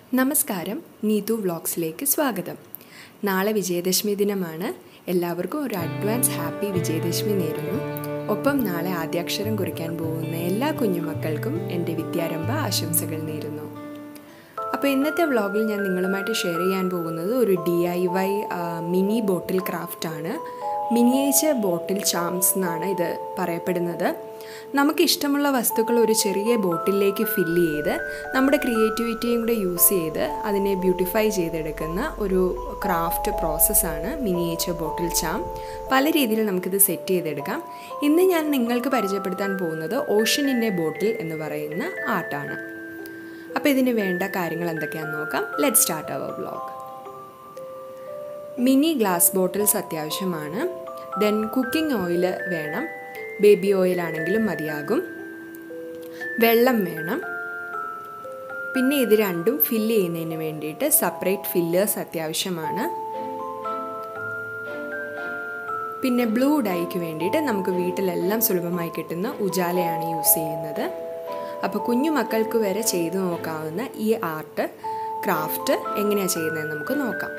നമസ്കാരം നീതു വ്ളോഗ്സിലേക്ക് സ്വാഗതം നാളെ വിജയദശമി ദിനമാണ് എല്ലാവർക്കും ഒരു അഡ്വാൻസ് ഹാപ്പി വിജയദശമി നേരുന്നു ഒപ്പം നാളെ ആദ്യാക്ഷരം കുറിക്കാൻ പോകുന്ന എല്ലാ കുഞ്ഞുമക്കൾക്കും എൻ്റെ വിദ്യാരംഭ ആശംസകൾ നേരുന്നു അപ്പോൾ ഇന്നത്തെ വ്ളോഗിൽ ഞാൻ നിങ്ങളുമായിട്ട് ഷെയർ ചെയ്യാൻ പോകുന്നത് ഒരു D I Y mini bottle ക്രാഫ്റ്റാണ് മിനിയേച്ചർ ബോട്ടിൽ ചാംസ് എന്നാണ് ഇത് പറയപ്പെടുന്നത് നമുക്ക് ഇഷ്ടമുള്ള വസ്തുക്കൾ ഒരു ചെറിയ ബോട്ടിലേക്ക് ഫില്ല് ചെയ്ത് നമ്മുടെ ക്രിയേറ്റിവിറ്റിയും കൂടെ യൂസ് ചെയ്ത് അതിനെ ബ്യൂട്ടിഫൈ ചെയ്തെടുക്കുന്ന ഒരു ക്രാഫ്റ്റ് പ്രോസസ്സാണ് മിനിയേച്ചർ ബോട്ടിൽ ചാം പല രീതിയിൽ നമുക്കിത് സെറ്റ് ചെയ്തെടുക്കാം ഇന്ന് ഞാൻ നിങ്ങൾക്ക് പരിചയപ്പെടുത്താൻ പോകുന്നത് ഓഷൻ ഇൻ എ ബോട്ടിൽ എന്ന് പറയുന്ന ആർട്ടാണ് അപ്പോൾ ഇതിന് വേണ്ട കാര്യങ്ങൾ എന്തൊക്കെയാണെന്ന് നോക്കാം let start our vlog mini glass bottles അത്യാവശ്യമാണ് ദെൻ കുക്കിംഗ് ഓയിൽ വേണം ബേബി ഓയിൽ ആണെങ്കിലും മതിയാകും വെള്ളം വേണം പിന്നെ ഇത് രണ്ടും ഫില്ല് ചെയ്യുന്നതിന് വേണ്ടിയിട്ട് സെപ്പറേറ്റ് ഫില്ലേഴ്സ് അത്യാവശ്യമാണ് പിന്നെ ബ്ലൂ ഡൈക്ക് വേണ്ടിയിട്ട് നമുക്ക് വീട്ടിലെല്ലാം സുലഭമായി കിട്ടുന്ന ഉജാലയാണ് യൂസ് ചെയ്യുന്നത് അപ്പോൾ കുഞ്ഞു മക്കൾക്ക് വരെ ചെയ്തു നോക്കാവുന്ന ഈ ആർട്ട് ക്രാഫ്റ്റ് എങ്ങനെയാണ് ചെയ്യുന്നതെന്ന് നമുക്ക് നോക്കാം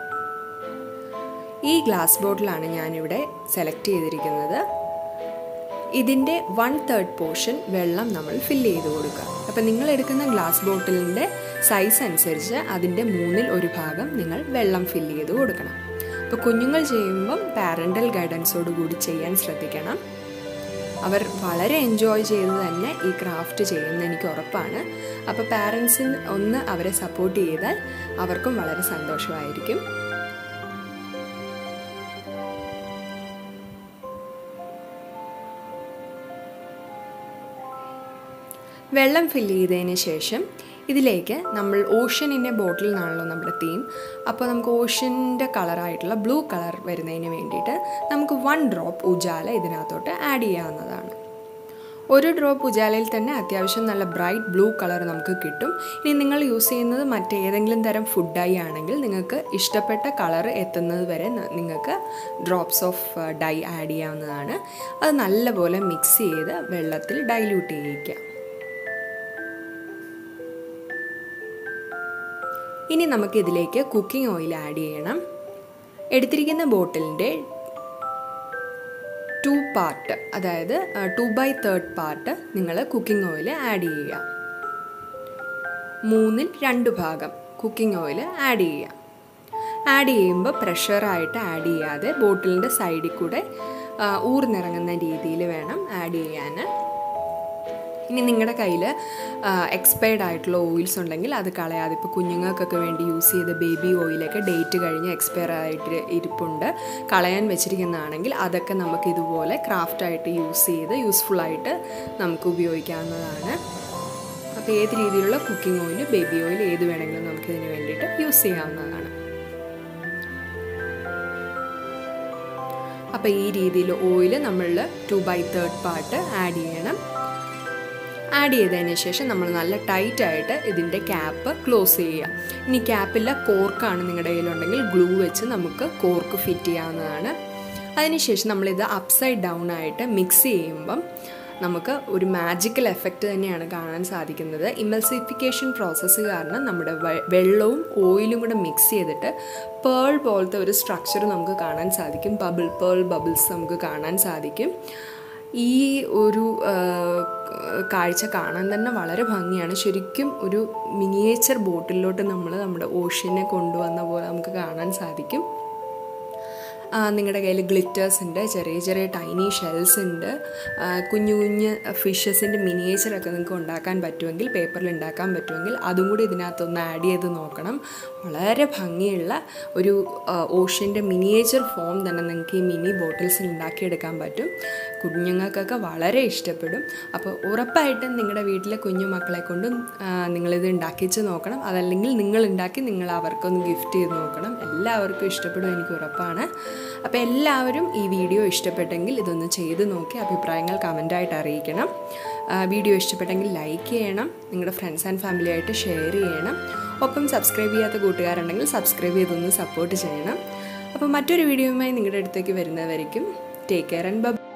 ഈ ഗ്ലാസ് ബോട്ടിലാണ് ഞാനിവിടെ സെലക്ട് ചെയ്തിരിക്കുന്നത് ഇതിൻ്റെ വൺ തേർഡ് പോർഷൻ വെള്ളം നമ്മൾ ഫില്ല് ചെയ്ത് കൊടുക്കുക അപ്പം നിങ്ങൾ എടുക്കുന്ന ഗ്ലാസ് ബോട്ടിലിൻ്റെ സൈസ് അനുസരിച്ച് അതിൻ്റെ മൂന്നിൽ ഒരു ഭാഗം നിങ്ങൾ വെള്ളം ഫില്ല് ചെയ്ത് കൊടുക്കണം അപ്പോൾ കുഞ്ഞുങ്ങൾ ചെയ്യുമ്പം പാരൻ്റൽ ഗൈഡൻസോട് കൂടി ചെയ്യാൻ ശ്രദ്ധിക്കണം അവർ വളരെ എൻജോയ് ചെയ്ത് തന്നെ ഈ ക്രാഫ്റ്റ് ചെയ്യുന്ന എനിക്ക് ഉറപ്പാണ് അപ്പോൾ പാരൻസിന് ഒന്ന് അവരെ സപ്പോർട്ട് ചെയ്താൽ അവർക്കും വളരെ സന്തോഷമായിരിക്കും വെള്ളം ഫില്ല് ചെയ്തതിന് ശേഷം ഇതിലേക്ക് നമ്മൾ ഓഷ്യനിൻ്റെ ബോട്ടിൽ നിന്നാണല്ലോ നമ്മുടെ തീം അപ്പോൾ നമുക്ക് ഓഷ്യൻ്റെ കളറായിട്ടുള്ള ബ്ലൂ കളർ വരുന്നതിന് വേണ്ടിയിട്ട് നമുക്ക് വൺ ഡ്രോപ്പ് ഉജാല ഇതിനകത്തോട്ട് ആഡ് ചെയ്യാവുന്നതാണ് ഒരു ഡ്രോപ്പ് ഉജാലയിൽ തന്നെ അത്യാവശ്യം നല്ല ബ്രൈറ്റ് ബ്ലൂ കളർ നമുക്ക് കിട്ടും ഇനി നിങ്ങൾ യൂസ് ചെയ്യുന്നത് മറ്റേതെങ്കിലും തരം ഫുഡായി ആണെങ്കിൽ നിങ്ങൾക്ക് ഇഷ്ടപ്പെട്ട കളർ എത്തുന്നത് വരെ നിങ്ങൾക്ക് ഡ്രോപ്സ് ഓഫ് ഡൈ ആഡ് ചെയ്യാവുന്നതാണ് അത് നല്ലപോലെ മിക്സ് ചെയ്ത് വെള്ളത്തിൽ ഡൈല്യൂട്ട് ചെയ്യിക്കുക ഇനി നമുക്കിതിലേക്ക് കുക്കിംഗ് ഓയിൽ ആഡ് ചെയ്യണം എടുത്തിരിക്കുന്ന ബോട്ടിലിൻ്റെ ടു പാർട്ട് അതായത് ടു ബൈ തേർഡ് പാർട്ട് നിങ്ങൾ കുക്കിംഗ് ഓയിൽ ആഡ് ചെയ്യുക മൂന്നിൽ രണ്ട് ഭാഗം കുക്കിംഗ് ഓയിൽ ആഡ് ചെയ്യുക ആഡ് ചെയ്യുമ്പോൾ പ്രഷറായിട്ട് ആഡ് ചെയ്യാതെ ബോട്ടിലിൻ്റെ സൈഡിൽ കൂടെ ഊർന്നിറങ്ങുന്ന രീതിയിൽ വേണം ആഡ് ചെയ്യാൻ ഇനി നിങ്ങളുടെ കയ്യിൽ എക്സ്പയർഡ് ആയിട്ടുള്ള ഓയിൽസ് ഉണ്ടെങ്കിൽ അത് കളയാതെ ഇപ്പോൾ കുഞ്ഞുങ്ങൾക്കൊക്കെ വേണ്ടി യൂസ് ചെയ്ത ബേബി ഓയിലൊക്കെ ഡേറ്റ് കഴിഞ്ഞ് എക്സ്പയർ ആയിട്ട് ഇരിപ്പുണ്ട് കളയാൻ വെച്ചിരിക്കുന്നതാണെങ്കിൽ അതൊക്കെ നമുക്ക് ഇതുപോലെ ക്രാഫ്റ്റായിട്ട് യൂസ് ചെയ്ത് യൂസ്ഫുള്ളായിട്ട് നമുക്ക് ഉപയോഗിക്കാവുന്നതാണ് അപ്പോൾ ഏത് രീതിയിലുള്ള കുക്കിംഗ് ഓയിൽ ബേബി ഓയിൽ ഏത് വേണമെങ്കിലും നമുക്കിതിന് വേണ്ടിയിട്ട് യൂസ് ചെയ്യാവുന്നതാണ് അപ്പോൾ ഈ രീതിയിൽ ഓയിൽ നമ്മൾ two by third part add ചെയ്യണം ആഡ് ചെയ്തതിന് ശേഷം നമ്മൾ നല്ല ടൈറ്റായിട്ട് ഇതിൻ്റെ ക്യാപ്പ് ക്ലോസ് ചെയ്യുക ഇനി ക്യാപ്പില്ല കോർക്കാണ് നിങ്ങളുടെ കയ്യിലുണ്ടെങ്കിൽ ഗ്ലൂ വെച്ച് നമുക്ക് കോർക്ക് ഫിറ്റ് ചെയ്യാവുന്നതാണ് അതിനുശേഷം നമ്മളിത് അപ്സൈഡ് ഡൗൺ ആയിട്ട് മിക്സ് ചെയ്യുമ്പം നമുക്ക് ഒരു മാജിക്കൽ എഫക്റ്റ് തന്നെയാണ് കാണാൻ സാധിക്കുന്നത് ഇമൽസിഫിക്കേഷൻ പ്രോസസ്സ് കാരണം നമ്മുടെ വെള്ളവും ഓയിലും കൂടെ മിക്സ് ചെയ്തിട്ട് പേൾ പോലത്തെ ഒരു സ്ട്രക്ചർ നമുക്ക് കാണാൻ സാധിക്കും ബബിൾ പേൾ ബബിൾസ് നമുക്ക് കാണാൻ സാധിക്കും ഈ ഒരു കാഴ്ച കാണാൻ തന്നെ വളരെ ഭംഗിയാണ് ശരിക്കും ഒരു മിനിയേച്ചർ ബോട്ടിലോട്ട് നമ്മൾ നമ്മുടെ ഓഷ്യനെ കൊണ്ടുവന്ന പോലെ നമുക്ക് കാണാൻ സാധിക്കും നിങ്ങളുടെ കയ്യിൽ ഗ്ലിറ്റേഴ്സ് ഉണ്ട് ചെറിയ ചെറിയ ടൈനി ഷെൽസ് ഉണ്ട് കുഞ്ഞു കുഞ്ഞ് ഫിഷസിൻ്റെ മിനിയേച്ചറൊക്കെ നിങ്ങൾക്ക് ഉണ്ടാക്കാൻ പറ്റുമെങ്കിൽ പേപ്പറിൽ ഉണ്ടാക്കാൻ പറ്റുമെങ്കിൽ അതും കൂടി ഇതിനകത്തൊന്ന് ആഡ് ചെയ്ത് നോക്കണം വളരെ ഭംഗിയുള്ള ഒരു ഓഷ്യൻ്റെ മിനിയേച്ചർ ഫോം തന്നെ നിങ്ങൾക്ക് ഈ മിനി ബോട്ടിൽസിൽ ഉണ്ടാക്കിയെടുക്കാൻ പറ്റും കുഞ്ഞുങ്ങൾക്കൊക്കെ വളരെ ഇഷ്ടപ്പെടും അപ്പോൾ ഉറപ്പായിട്ടും നിങ്ങളുടെ വീട്ടിലെ കുഞ്ഞു മക്കളെ കൊണ്ടും നിങ്ങളിത് ഉണ്ടാക്കിച്ച് നോക്കണം അതല്ലെങ്കിൽ നിങ്ങൾ ഉണ്ടാക്കി നിങ്ങൾ അവർക്കൊന്ന് ഗിഫ്റ്റ് ചെയ്ത് നോക്കണം എല്ലാവർക്കും ഇഷ്ടപ്പെടും എനിക്ക് ഉറപ്പാണ് അപ്പോൾ എല്ലാവരും ഈ വീഡിയോ ഇഷ്ടപ്പെട്ടെങ്കിൽ ഇതൊന്ന് ചെയ്ത് നോക്കി അഭിപ്രായങ്ങൾ കമൻ്റായിട്ട് അറിയിക്കണം വീഡിയോ ഇഷ്ടപ്പെട്ടെങ്കിൽ ലൈക്ക് ചെയ്യണം നിങ്ങളുടെ ഫ്രണ്ട്സ് ആൻഡ് ഫാമിലി ആയിട്ട് ഷെയർ ചെയ്യണം ഒപ്പം സബ്സ്ക്രൈബ് ചെയ്യാത്ത കൂട്ടുകാരുണ്ടെങ്കിൽ സബ്സ്ക്രൈബ് ചെയ്തൊന്ന് സപ്പോർട്ട് ചെയ്യണം അപ്പോൾ മറ്റൊരു വീഡിയോയുമായി നിങ്ങളുടെ അടുത്തേക്ക് വരുന്നവരേക്കും ടേക്ക് കെയർ ആൻഡ് ബൈ